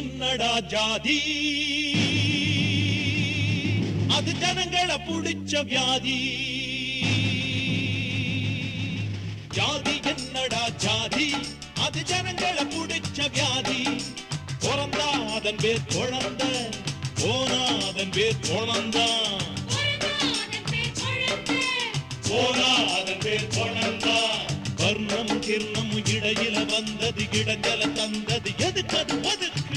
என்னடா ஜாதி அது ஜனங்களை புடிச்ச வியாதி ஜாதி என்னடா ஜாதி அது ஜனங்களை புடிச்ச வியாதி பிறந்தா அதன் பேர் குழந்த போனா அதன் பேர் குழந்தான் போனா அதன் பேர் குழந்தான் வர்ணம் கிர்ணம் இடையில வந்தது இடஞ்சல தந்தது எதுக்கு அது ஒதுக்கு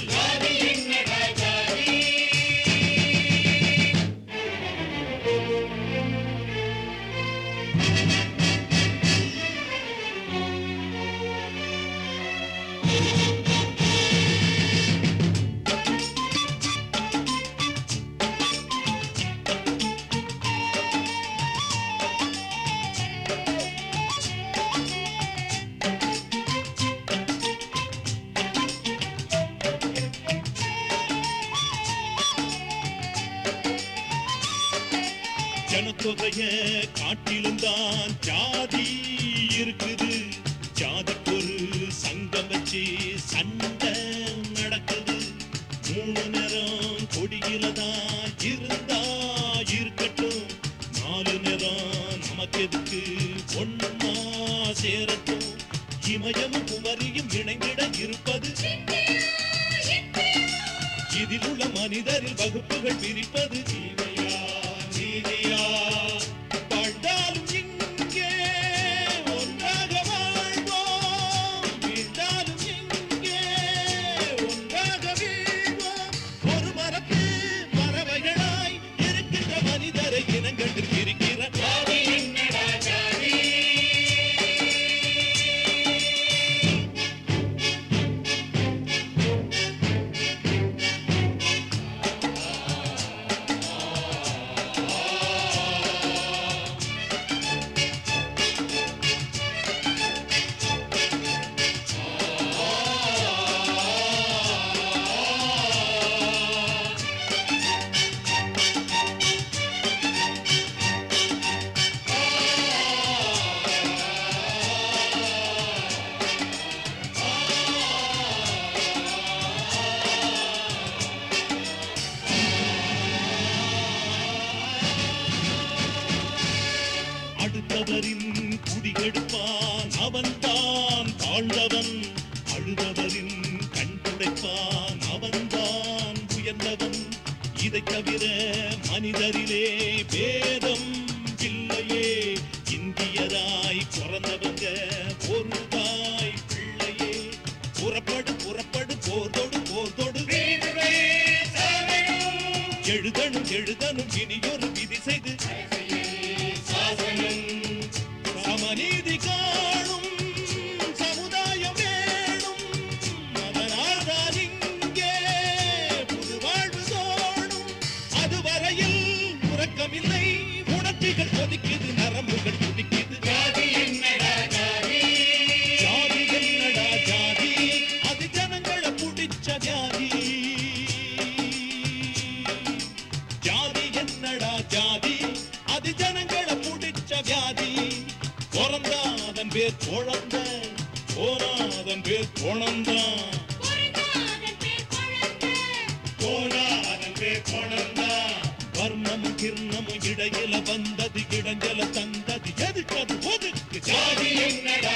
ஜனத்தொகைய காட்டிலும் தான் ஜாதி இருக்குது ஜாதிக்கு ஒரு சங்கம் வச்சு சண்டை நடக்குது மூணு நேரம் கொடியில தான் இருந்தா இருக்கட்டும் நாலு நேரம் நமக்கு எதுக்கு ஒன்னா சேரட்டும் இமயமும் குமரியும் இணைந்திட இருப்பது இதில் உள்ள மனிதரில் வகுப்புகள் பிரிப்பது ஜீவையா நீதியா வாழ்ந்தாலும் இங்கே ஒன்றாக வாழ்வோம் வீழ்ந்தாலும் இங்கே ஒன்றாக வீழ்வோம் ஒரு மரத்து பறவைகளாய் இருக்கின்ற மனிதரை இனங்கண்டு இருக்கிற ஜாதி என்னடா ஜாதி அடுத்தவரின் குடிகெடுப்பான் அவன்தான் தாழ்ந்தவன் அழுதவரின் கண் துடைப்பான் அவன்தான் உயர்ந்தவன் இதைத் தவிர மனிதரிலே பேதம் இல்லையே இந்தியராய் பிறந்தவங்க ஒரு தாய் பிள்ளையே புறப்படு புறப்படு போர்தொடு போர்தொடு எழுதணும் எழுதணும் இனியொரு விதி செய்து சாசனம் சமநீதி காணும் சமுதாயம் வேணும் அதனால்தான் இங்கே புது வாழ்வு தோணும் அதுவரையில் உறக்கமில்லை உணர்ச்சிகள் கொதிக்குது நரம்புகள் துடிக்குது ஜாதி என்னடா ஜாதி ஜாதி என்னடா ஜாதி அது ஜனங்களை புடிச்ச ஜாதி ஜாதி என்னடா ஜாதி அது ஜனங்களை புடிச்ச வியாதி பிறந்தா அதன் பேர் குழந்த போனா அதன் பேர் குழந்தான் போனா அதன் பேர் குழந்தான் வர்ணமும் கிர்ணமும் இடையில வந்தது இடைஞ்சல தந்தது எதுக்கு அது ஒதுக்கு ஜாதி என்னடா